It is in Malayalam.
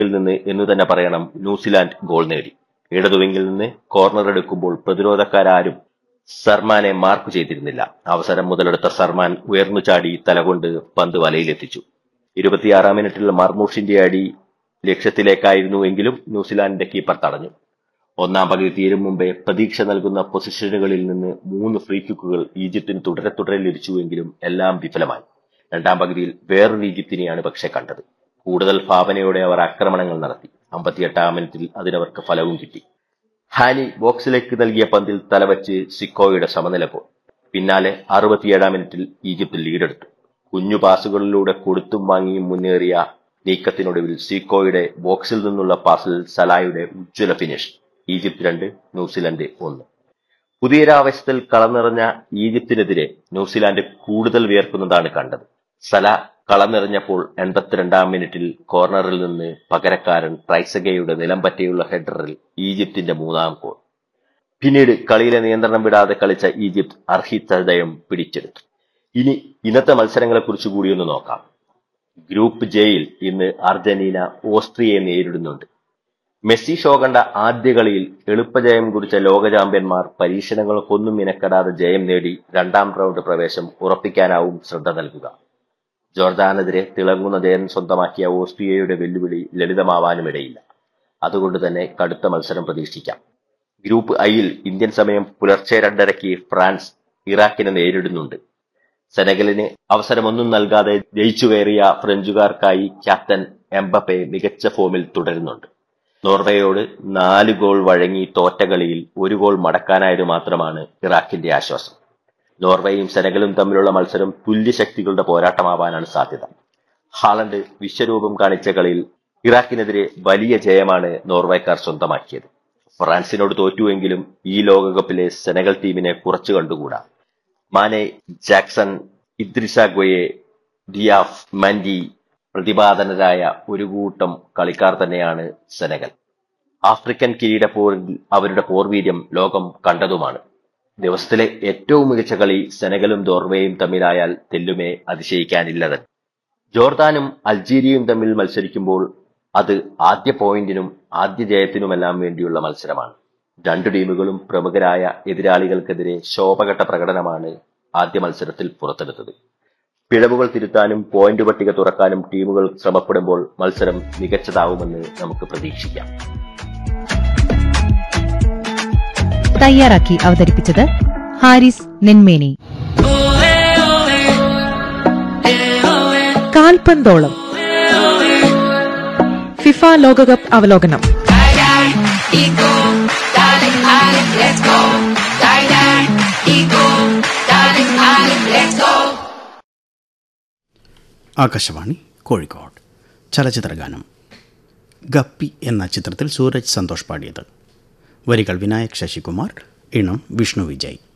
നിന്ന് എന്നു തന്നെ പറയണം ന്യൂസിലാൻഡ് ഗോൾ നേടി ഇടതുവിങ്ങിൽ നിന്ന് കോർണർ എടുക്കുമ്പോൾ പ്രതിരോധക്കാരും സർമാനെ മാർക്ക് ചെയ്തിരുന്നില്ല അവസരം മുതലെടുത്ത സർമാൻ ഉയർന്നു ചാടി തലകൊണ്ട് പന്ത് വലയിലെത്തിച്ചു ഇരുപത്തിയാറാം മിനിറ്റിൽ മർമൂഷിന്റെ അടി ലക്ഷ്യത്തിലേക്കായിരുന്നുവെങ്കിലും ന്യൂസിലാൻഡിന്റെ കീപ്പർ തടഞ്ഞു ഒന്നാം പകുതി തീരും മുമ്പേ പ്രതീക്ഷ നൽകുന്ന പൊസിഷനുകളിൽ നിന്ന് മൂന്ന് ഫ്രീ കിക്കുകൾ ഈജിപ്തിന് തുടരെ തുടരെ ലഭിച്ചുവെങ്കിലും എല്ലാം വിഫലമായി രണ്ടാം പകുതിയിൽ വേറൊരു ഈജിപ്തിനെയാണ് പക്ഷെ കണ്ടത് കൂടുതൽ ഭാവനയോടെ അവർ ആക്രമണങ്ങൾ നടത്തി അമ്പത്തിയെട്ടാം മിനിറ്റിൽ അതിനവർക്ക് ഫലവും കിട്ടി ഹാനി ബോക്സിലേക്ക് നൽകിയ പന്തിൽ തലവച്ച് സിക്കോയുടെ സമനില ഗോൾ പിന്നാലെ അറുപത്തിയേഴാം മിനിറ്റിൽ ഈജിപ്ത് ലീഡെടുത്തു കുഞ്ഞു പാസുകളിലൂടെ കൊടുത്തും വാങ്ങിയും മുന്നേറിയ നീക്കത്തിനൊടുവിൽ സീക്കോയുടെ ബോക്സിൽ നിന്നുള്ള പാസിൽ സലായുടെ ഉജ്ജ്വല ഫിനിഷ് ഈജിപ്ത് രണ്ട് ന്യൂസിലൻഡ് ഒന്ന് പുതിയൊരാവശ്യത്തിൽ കളം നിറഞ്ഞ ഈജിപ്തിനെതിരെ ന്യൂസിലാൻഡ് കൂടുതൽ വിയർക്കുന്നതാണ് കണ്ടത് സല കളം നിറഞ്ഞപ്പോൾ എൺപത്തിരണ്ടാം മിനിറ്റിൽ കോർണറിൽ നിന്ന് പകരക്കാരൻ ട്രൈസഗയുടെ നിലം പറ്റിയുള്ള ഹെഡറിൽ ഈജിപ്തിന്റെ മൂന്നാം ഗോൾ പിന്നീട് കളിയിലെ നിയന്ത്രണം വിടാതെ കളിച്ച ഈജിപ്ത് അർഹിതയം പിടിച്ചെടുത്തു ഇനി ഇന്നത്തെ മത്സരങ്ങളെക്കുറിച്ച് കൂടി ഒന്ന് നോക്കാം ഗ്രൂപ്പ് ജെയിൽ ഇന്ന് അർജന്റീന ഓസ്ട്രിയയെ നേരിടുന്നുണ്ട് മെസ്സി ഷോ കണ്ട ആദ്യ കളിയിൽ എളുപ്പജയം കുറിച്ച ലോക ചാമ്പ്യന്മാർ പരീക്ഷണങ്ങൾക്കൊന്നും മിനക്കെടാതെ ജയം നേടി രണ്ടാം റൗണ്ട് പ്രവേശം ഉറപ്പിക്കാനാവും ശ്രദ്ധ നൽകുക ജോർദാനെതിരെ തിളങ്ങുന്ന ജയം സ്വന്തമാക്കിയ ഓസ്ട്രിയയുടെ വെല്ലുവിളി ലളിതമാവാനും ഇടയില്ല അതുകൊണ്ട് തന്നെ കടുത്ത മത്സരം പ്രതീക്ഷിക്കാം ഗ്രൂപ്പ് ഐയിൽ ഇന്ത്യൻ സമയം പുലർച്ചെ രണ്ടരയ്ക്ക് ഫ്രാൻസ് ഇറാഖിനെ നേരിടുന്നുണ്ട് സെനഗലിന് അവസരമൊന്നും നൽകാതെ ജയിച്ചു കയറിയ ഫ്രഞ്ചുകാർക്കായി ക്യാപ്റ്റൻ എംബപ്പെ മികച്ച ഫോമിൽ തുടരുന്നുണ്ട് നോർവേയോട് നാല് ഗോൾ വഴങ്ങി തോറ്റ കളിയിൽ ഒരു ഗോൾ മടക്കാനായത് മാത്രമാണ് ഇറാഖിന്റെ ആശ്വാസം നോർവേയും സെനഗലും തമ്മിലുള്ള മത്സരം തുല്യശക്തികളുടെ പോരാട്ടമാവാനാണ് സാധ്യത ഹാളണ്ട് വിശ്വരൂപം കാണിച്ച കളിയിൽ ഇറാഖിനെതിരെ വലിയ ജയമാണ് നോർവേക്കാർ സ്വന്തമാക്കിയത് ഫ്രാൻസിനോട് തോറ്റുവെങ്കിലും ഈ ലോകകപ്പിലെ സെനഗൽ ടീമിനെ കുറച്ചു കണ്ടുകൂടാ മാനെ ജാക്സൺ ഇദ്രിസ ഗൊയെ ഡിയാഫ് മൻഡി പ്രതിപാദനരായ ഒരു കൂട്ടം കളിക്കാർ തന്നെയാണ് സെനഗൽ ആഫ്രിക്കൻ കിരീട പോരിൽ അവരുടെ പോർവീര്യം ലോകം കണ്ടതുമാണ് ദിവസത്തിലെ ഏറ്റവും മികച്ച കളി സെനഗലും നോർവേയും തമ്മിലായാൽ തെല്ലുമേ അതിശയിക്കാനില്ല തന്നെ ജോർദാനും അൾജീരിയയും തമ്മിൽ മത്സരിക്കുമ്പോൾ അത് ആദ്യ പോയിന്റിനും ആദ്യ ജയത്തിനുമെല്ലാം വേണ്ടിയുള്ള മത്സരമാണ് രണ്ടു ടീമുകളും പ്രമുഖരായ എതിരാളികൾക്കെതിരെ ശോഭഘട്ട പ്രകടനമാണ് ആദ്യ മത്സരത്തിൽ പുറത്തെടുത്തത് പിഴവുകൾ തിരുത്താനും പോയിന്റ് പട്ടിക തുറക്കാനും ടീമുകൾ ശ്രമപ്പെടുമ്പോൾ മത്സരം മികച്ചതാവുമെന്ന് നമുക്ക് പ്രതീക്ഷിക്കാം തയ്യാറാക്കി അവതരിപ്പിച്ചത് ഹാരിസ് നെന്മേനി കാൽപന്തോളം ഫിഫ ലോകകപ്പ് അവലോകനം ആകാശവാണി കോഴിക്കോട് ചലച്ചിത്രഗാനം ഗപ്പി എന്ന ചിത്രത്തിൽ സൂരജ് സന്തോഷ് പാടിയത് വരികൾ വിനായക് ശശികുമാർ ഇണം വിഷ്ണു വിജയ്